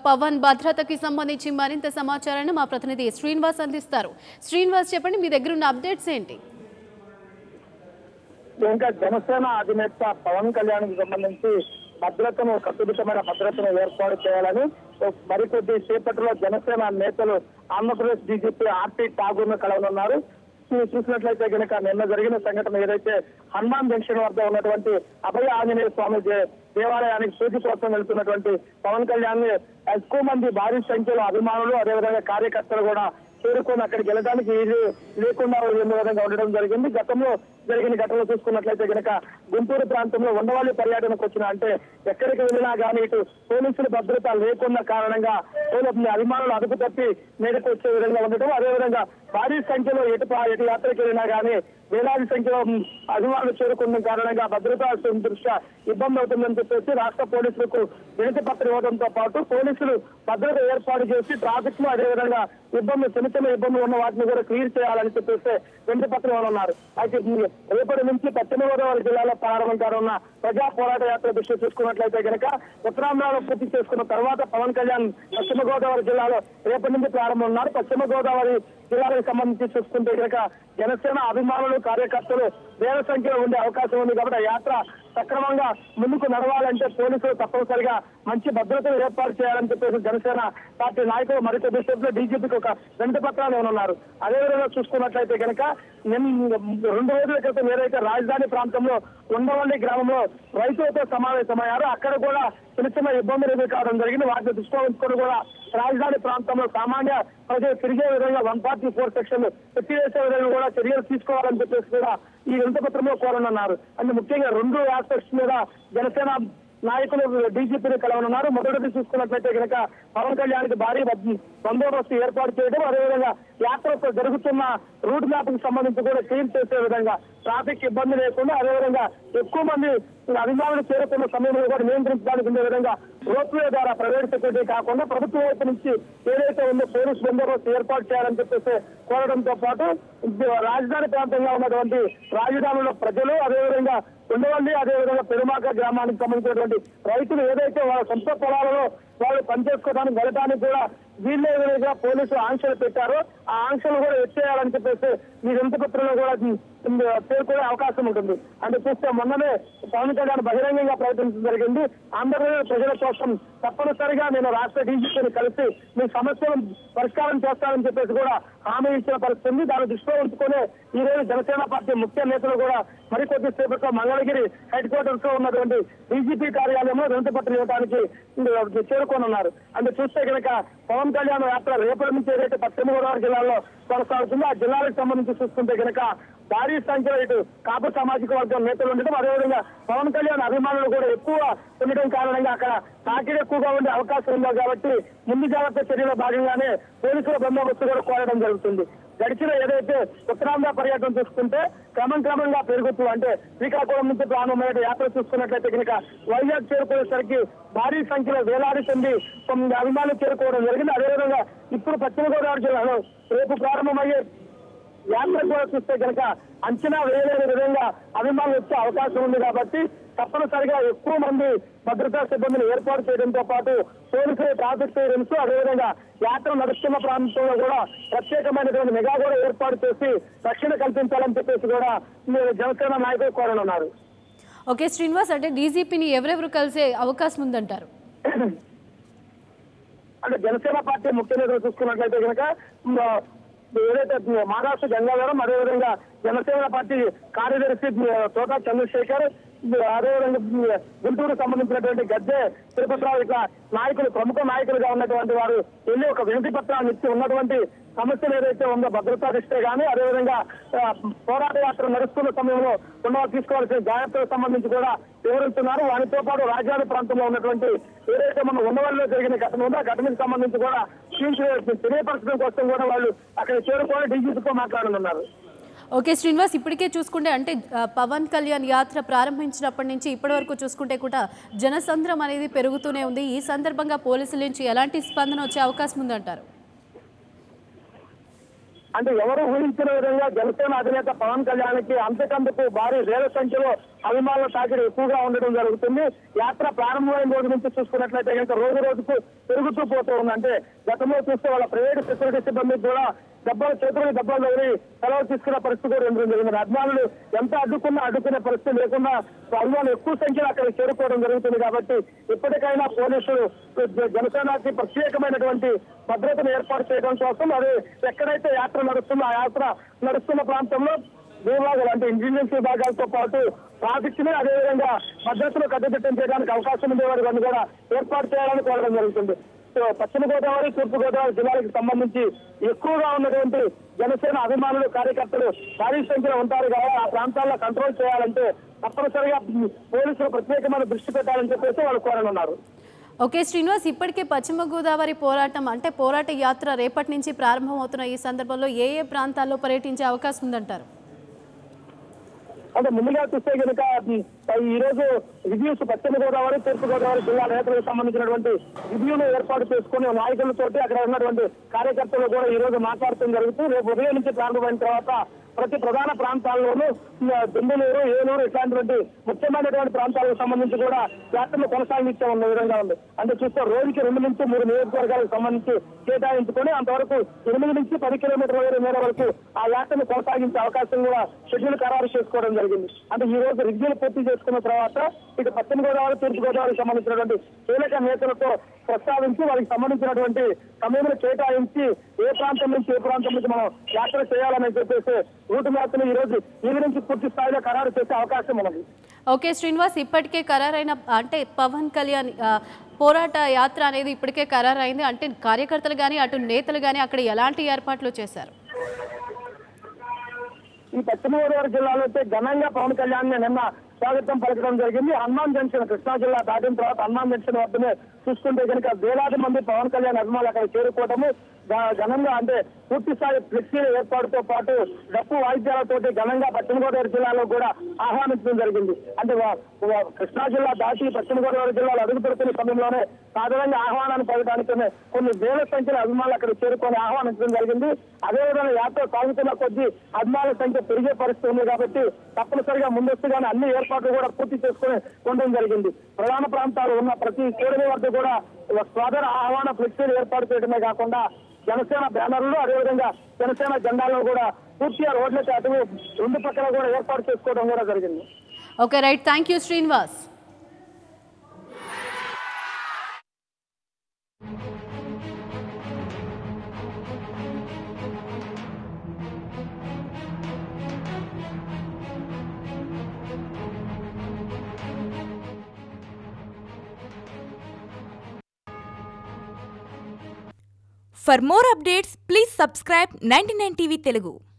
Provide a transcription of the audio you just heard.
పవన్ భద్రతకి సంబంధించి మరింత సమాచారాన్ని మా ప్రతినిధి శ్రీనివాస్ అందిస్తారు శ్రీనివాస్ చెప్పండి మీ దగ్గర ఉన్న అప్డేట్స్ ఏంటి ఇంకా జనసేన అధినేత పవన్ కళ్యాణ్ కి సంబంధించి భద్రతను కట్టుదిట్టమైన భద్రతను ఏర్పాటు చేయాలని మరికొద్ది సేపట్లో జనసేన నేతలు ఆంధ్రప్రదేశ్ డీజీపీ ఆర్టీ ఠాగూర్ ను కలవనున్నారు చూ- చూసినట్లయితే కనుక నిన్న జరిగిన సంఘటన ఏదైతే హనుమాన్ జంక్షన్ వద్ద ఉన్నటువంటి అభయ ఆంజనేయ స్వామి దే- దేవాలయానికి పూజ కోసం వెళ్తున్నటువంటి పవన్ కళ్యాణ్ ని ఎక్కువ మంది భారీ సంఖ్యలో అభిమానులు అదేవిధంగా కార్యకర్తలు కూడా చేరుకొని అక్కడికి వెళ్ళడానికి ఇది లేకుండా ఉండే విధంగా ఉండడం జరిగింది గతంలో జరిగిన ఘటనలు చూసుకున్నట్లయితే కనుక గుంటూరు ప్రాంతంలో ఉండవల్లి పర్యటనకు వచ్చిన అంటే ఎక్కడికి వెళ్ళినా కానీ ఇటు పోలీసుల భద్రత లేకున్న కారణంగా పోలీసులు అభిమానులు అదుపు తప్పి మీదకు వచ్చే విధంగా ఉండటం అదేవిధంగా భారీ సంఖ్యలో ఎటు పా- ఎటు యాత్రకు వెళ్ళినా కానీ వేలాది సంఖ్యలో ఉమ్, అభిమానులు చేరుకున్న కారణంగా భద్రతా దృష్ట్యా ఇబ్బంది అవుతుందని చెప్పేసి రాష్ట్ర పోలీసులకు వినతి పత్రం ఇవ్వడంతో పాటు పోలీసులు భద్రత ఏర్పాటు చేసి ట్రాఫిక్ లో అదేవిధంగా ఇబ్బందులు చిన్న చిన్న ఇబ్బందులు ఉన్న వాటిని కూడా క్లియర్ చేయాలని చెప్పేసి వినతి పత్రం ఇవ్వనున్నారు అయితే ఈ రేపటి నుంచి పశ్చిమ గోదావరి జిల్లాలో ప్రారంభం కానున్న ప్రజా పోరాట యాత్ర దృష్టి చూసుకున్నట్లయితే కనుక ఉత్తరాంధ్రలో పూర్తి చేసుకున్న తర్వాత పవన్ కళ్యాణ్ పశ్చిమ గోదావరి జిల్లాలో రేపటి నుంచి ప్రారంభం ఉన్నారు పశ్చిమ గోదావరి జిల్లాలకు సంబంధించి చూసుకుంటే కనుక జనసేన అభిమానులు కార్యకర్తలు వేల సంఖ్యలో ఉండే అవకాశం ఉంది కాబట్టి ఆ యాత్ర సక్రమంగా ముందుకు నడవాలంటే పోలీసులు తప్పనిసరిగా మంచి భద్రతను ఏర్పాటు చేయాలని చెప్పేసి జనసేన పార్టీ నాయకులు మరికొద్ది సేపులో డీజీపీకి ఒక వెంట పత్రాలు ఇవ్వనున్నారు అదేవిధంగా చూసుకున్నట్లయితే కనుక నిన్న రెండు రోజుల క్రితం ఏదైతే రాజధాని ప్రాంతంలో ఉండవల్లి గ్రామంలో రైతులతో సమావేశమయ్యారో అక్కడ కూడా చిన్న చిన్న ఇబ్బందులు ఎదురు కావడం జరిగింది వాటిని దృష్టిలో ఉంచుకొని కూడా రాజధాని ప్రాంతంలో సామాన్య ప్రజలు తిరిగే విధంగా వన్ ఫార్టీ ఫోర్ సెక్షన్ ఎత్తివేసే విధంగా కూడా చర్యలు తీసుకోవాలని చెప్పేసి కూడా ఈ వింతపత్రంలో కోరనున్నారు అంటే ముఖ్యంగా రెండు ఆస్పెక్ట్స్ మీద జనసేన నాయకులు డీజీపీని కలవనున్నారు మొదటిది చూసుకున్నట్లయితే కనుక పవన్ కళ్యాణ్ కి భారీ బ- బందోబస్తు ఏర్పాటు చేయడం అదేవిధంగా యాత్రకు జరుగుతున్న రూట్ మ్యాప్ కి సంబంధించి కూడా క్లీన్ చేసే విధంగా ట్రాఫిక్ ఇబ్బంది లేకుండా అదేవిధంగా ఎక్కువ మంది అభిమానులు చేరుకున్న సమయంలో కూడా నియంత్రించడానికి ఉండే విధంగా రోప్వే ద్వారా ప్రైవేట్ సెక్యూరిటీ కాకుండా ప్రభుత్వం వైపు నుంచి ఏదైతే ఉందో పోలీస్ బందోబస్తు ఏర్పాటు చేయాలని చెప్పేసి కోరడంతో పాటు ఇది రాజధాని ప్రాంతంగా ఉన్నటువంటి రాజధానిలో ప్రజలు అదేవిధంగా ఉండవల్లి అదేవిధంగా పెరుమాక గ్రామానికి సంబంధించినటువంటి రైతులు ఏదైతే వాళ్ళ సొంత పొలాలలో వాళ్ళు పనిచేసుకోవడానికి వెళ్ళడానికి కూడా వీళ్ళే విధంగా పోలీసులు ఆంక్షలు పెట్టారో ఆ ఆంక్షలు కూడా ఎత్తేయాలని చెప్పేసి ఈ వింతపత్రంలో కూడా ఉమ్, పేర్కొనే అవకాశం ఉంటుంది అంటే చూస్తే మొన్ననే పవన్ కళ్యాణ్ బహిరంగంగా ప్రకటించడం జరిగింది ఆంధ్రప్రదేశ్ ప్రజల కోసం తప్పనిసరిగా నేను రాష్ట్ర డీజీపీని కలిసి మీ సమస్యలను పరిష్కారం చేస్తానని చెప్పేసి కూడా హామీ ఇచ్చిన పరిస్థితి ఉంది దాన్ని దృష్టిలో ఉంచుకునే ఈ రోజు జనసేన పార్టీ ముఖ్య నేతలు కూడా మరికొద్ది సేపట్లో మంగళగిరి హెడ్ క్వార్టర్స్ లో ఉన్నటువంటి డీజీపీ కార్యాలయంలో వినతి పత్రం ఇవ్వడానికి చేరుకోనున్నారు అంటే చూస్తే కనుక పవన్ కళ్యాణ్ యాత్ర రేపటి నుంచి ఏదైతే పశ్చిమ గోదావరి జిల్లాలో కొనసాగుతుందో ఆ జిల్లాలకు సంబంధించి చూసుకుంటే కనుక భారీ సంఖ్యలో ఇటు కాపు సామాజిక వర్గం నేతలు ఉండడం అదేవిధంగా పవన్ కళ్యాణ్ అభిమానులు కూడా ఎక్కువ ఉండడం కారణంగా అక్కడ తాకిడి ఎక్కువగా ఉండే అవకాశం ఉంది కాబట్టి ముందు జాగ్రత్త చర్యలో భాగంగానే పోలీసుల బందోబస్తు కూడా కోరడం జరుగుతుంది గడిచిన ఏదైతే ఉత్తరాంధ్ర పర్యటన చూసుకుంటే క్రమం క్రమంగా పెరుగుతూ అంటే శ్రీకాకుళం నుంచి ప్రారంభమైన యాత్ర చూసుకున్నట్లయితే కనుక వైజాగ్ చేరుకునేసరికి భారీ సంఖ్యలో వేలాది మంది తొమ్మిది అభిమానులు చేరుకోవడం జరిగింది అదేవిధంగా ఇప్పుడు పశ్చిమ గోదావరి జిల్లాలో రేపు ప్రారంభమయ్యే యాత్ర కూడా చూస్తే కనుక అంచనా వేయలేని విధంగా అభిమానులు వచ్చే అవకాశం ఉంది కాబట్టి తప్పనిసరిగా ఎక్కువ మంది భద్రతా సిబ్బందిని ఏర్పాటు చేయడంతో పాటు పోలీసులు ట్రాఫిక్ క్లియరెన్స్ అదేవిధంగా యాత్ర నడుస్తున్న ప్రాంతంలో కూడా ప్రత్యేకమైనటువంటి మెగా కూడా ఏర్పాటు చేసి రక్షణ కల్పించాలని చెప్పేసి కూడా మీరు జనసేన నాయకులు కోరనున్నారు ఓకే శ్రీనివాస్ అంటే డీజీపీని ఎవరెవరు కలిసే అవకాశం ఉందంటారు అంటే జనసేన పార్టీ ముఖ్య నేతలు చూసుకున్నట్లయితే కనుక మ్, ఏదైతే మహారాష్ట్ర గంగాధరం అదేవిధంగా జనసేన పార్టీ కార్యదర్శి మ్, తోట చంద్రశేఖర్ మ్, అదేవిధంగా మ్, గుంటూరు సంబంధించినటువంటి గద్దె తిరుపతిరావు ఇట్లా నాయకులు ప్రముఖ నాయకులుగా ఉన్నటువంటి వారు వెళ్ళి ఒక వినతి పత్రాన్ని ఇచ్చి ఉన్నటువంటి సమస్యలు ఏదైతే ఉందో భద్రతా దృష్టే కానీ అదేవిధంగా ఆ, పోరాట యాత్ర నడుస్తున్న సమయంలో ఉన్న తీసుకోవాల్సిన జాగ్రత్తలకు సంబంధించి కూడా వివరిస్తున్నారు వారితో పాటు రాజధాని ప్రాంతంలో ఉన్నటువంటి ఏదైతే మన ఉండవల్లిలో జరిగిన ఘటన ఉందో ఆ ఘటనకు సంబంధించి కూడా తీర్చి- తెలియపరచడం కోసం కూడా వాళ్ళు అక్కడ చేరుకొని డీజీపీతో మాట్లాడనున్నారు ఓకే శ్రీనివాస్ ఇప్పటికే చూసుకుంటే అంటే ఆ, పవన్ కళ్యాణ్ యాత్ర ప్రారంభించినప్పటి నుంచి ఇప్పటి వరకు చూసుకుంటే కూడా జనసంద్రం అనేది పెరుగుతూనే ఉంది ఈ సందర్భంగా పోలీసుల నుంచి ఎలాంటి స్పందన వచ్చే అవకాశం ఉందంటారు అంటే ఎవరు ఊహించిన విధంగా జనసేన అధినేత పవన్ కళ్యాణ్ కి అంతకందుకు భారీ వేల సంఖ్యలో అభిమానుల తాకిడి ఎక్కువగా ఉండడం జరుగుతుంది యాత్ర ప్రారంభమైన రోజు నుంచి చూసుకున్నట్లయితే కనుక రోజు రోజుకు పెరుగుతూ పోతూ ఉంది అంటే గతంలో చూస్తే వాళ్ళ ప్రైవేట్ సెక్యూరిటీ సిబ్బందికి కూడా దెబ్బలు చేతులు దెబ్బలు తగిలి సెలవు తీసుకునే పరిస్థితి కూడా ఉండడం జరిగింది అభిమానులు ఎంత అడ్డుకున్నా అడ్డుకునే పరిస్థితి లేకుండా అభిమానులు ఎక్కువ సంఖ్యలో అక్కడ చేరుకోవడం జరుగుతుంది కాబట్టి ఇప్పటికైనా పోలీసులు జ- జనసేనకి ప్రత్యేకమైనటువంటి భద్రతను ఏర్పాటు చేయడం కోసం అది ఎక్కడైతే యాత్ర నడుస్తుందో ఆ యాత్ర నడుస్తున్న ప్రాంతంలో విభాగాలు అంటే ఇంజనీరింగ్ విభాగాలతో పాటు ట్రాఫిక్ ని అదేవిధంగా భద్రతను కట్టుదిట్టం చేయడానికి అవకాశం ఉండేవారు కానీ కూడా ఏర్పాటు చేయాలని కోరడం జరుగుతుంది సో పశ్చిమ గోదావరి తూర్పు గోదావరి జిల్లాలకు సంబంధించి ఎక్కువగా ఉన్నటువంటి జనసేన అభిమానులు కార్యకర్తలు భారీ సంఖ్యలో ఉంటారు కదా ఆ ప్రాంతాల్లో కంట్రోల్ చేయాలంటే తప్పనిసరిగా పోలీసులు ప్రత్యేకమైన దృష్టి పెట్టాలని చెప్పేసి వాళ్ళు కోరనున్నారు ఓకే శ్రీనివాస్ ఇప్పటికే పశ్చిమ గోదావరి పోరాటం అంటే పోరాట యాత్ర రేపటి నుంచి ప్రారంభమవుతున్న ఈ సందర్భంలో ఏ ఏ ప్రాంతాల్లో పర్యటించే అవకాశం ఉందంటారు అంటే ముందుగా చూస్తే కనుక ఈ రోజు రివ్యూస్ పశ్చిమ గోదావరి తూర్పు గోదావరి జిల్లా నేతలకు సంబంధించినటువంటి రివ్యూలు ఏర్పాటు చేసుకుని నాయకులతోటి అక్కడ ఉన్నటువంటి కార్యకర్తలు కూడా ఈ రోజు మాట్లాడటం జరుగుతూ రేపు ఉదయం నుంచి ప్రారంభమైన తర్వాత ప్రతి ప్రధాన ప్రాంతాల్లోనూ ఆ, బెంగళూరు ఏలూరు ఇట్లాంటివంటి ముఖ్యమైనటువంటి ప్రాంతాలకు సంబంధించి కూడా యాత్రలు కొనసాగించే ఉన్న విధంగా ఉంది అంటే చూస్తే రోజుకి రెండు నుంచి మూడు నియోజకవర్గాలకు సంబంధించి కేటాయించుకొని అంతవరకు ఎనిమిది నుంచి పది కిలోమీటర్ల వేరే మేర వరకు ఆ యాత్రను కొనసాగించే అవకాశం కూడా షెడ్యూల్ ఖరారు చేసుకోవడం జరిగింది అంటే ఈ రోజు రివ్యూలు పూర్తి చేసుకున్న తర్వాత ఇటు పశ్చిమ గోదావరి తూర్పు గోదావరికి సంబంధించినటువంటి కీలక నేతలతో ప్రస్తావించి వారికి సంబంధించినటువంటి సమయంలో కేటాయించి ఏ ప్రాంతం నుంచి ఏ ప్రాంతం నుంచి మనం యాత్ర చేయాలని చెప్పేసి రూట్ మ్యాప్ను ఈ రోజు ఈ నుంచి పూర్తి స్థాయిలో ఖరారు చేసే అవకాశం ఉన్నది ఓకే శ్రీనివాస్ ఇప్పటికే ఖరారైన అంటే పవన్ కళ్యాణ్ ఆ, పోరాట యాత్ర అనేది ఇప్పటికే ఖరారైంది అంటే కార్యకర్తలు కానీ అటు నేతలు కానీ అక్కడ ఎలాంటి ఏర్పాట్లు చేశారు ఈ పశ్చిమ గోదావరి జిల్లాలో అయితే ఘనంగా పవన్ కళ్యాణ్ ని నిన్న స్వాగతం పలకడం జరిగింది హనుమాన్ జంక్షన్ కృష్ణా జిల్లా దాటిన తర్వాత హనుమాన్ జంక్షన్ వద్దనే చూసుకుంటే కనుక వేలాది మంది పవన్ కళ్యాణ్ అభిమానులు అక్కడ చేరుకోవటము ఘ- ఘనంగా అంటే పూర్తి స్థాయి ఫ్లెక్సీల ఏర్పాటుతో పాటు డప్పు వాయిద్యాలతోటి ఘనంగా పశ్చిమ గోదావరి జిల్లాలో కూడా ఆహ్వానించడం జరిగింది అంటే వా- వా- కృష్ణా జిల్లా దాటి పశ్చిమ గోదావరి జిల్లాలో అడుగు పెడుతున్న సమయంలోనే సాధారణంగా ఆహ్వానాన్ని పలకడానికి కొన్ని వేల సంఖ్యలో అభిమానులు అక్కడ చేరుకొని ఆహ్వానించడం జరిగింది అదేవిధంగా యాత్ర సాగుతున్న కొద్దీ అభిమానుల సంఖ్య పెరిగే పరిస్థితి ఉంది కాబట్టి తప్పనిసరిగా ముందస్తుగానే అన్ని ఏర్పాట్లు కూడా పూర్తి చేసుకుని ఉండడం జరిగింది ప్రధాన ప్రాంతాలు ఉన్న ప్రతి కూడలి వద్ద కూడా స్వాదర ఆహ్వాన ఫ్లెక్సీలు ఏర్పాటు చేయడమే కాకుండా జనసేన బ్యానర్లు అదేవిధంగా జనసేన జెండాలను కూడా పూర్తిగా రోడ్లకి అటు రెండు పక్కల కూడా ఏర్పాటు చేసుకోవడం కూడా జరిగింది okay right thank you Srinivas For more updates, please subscribe 99 TV Telugu.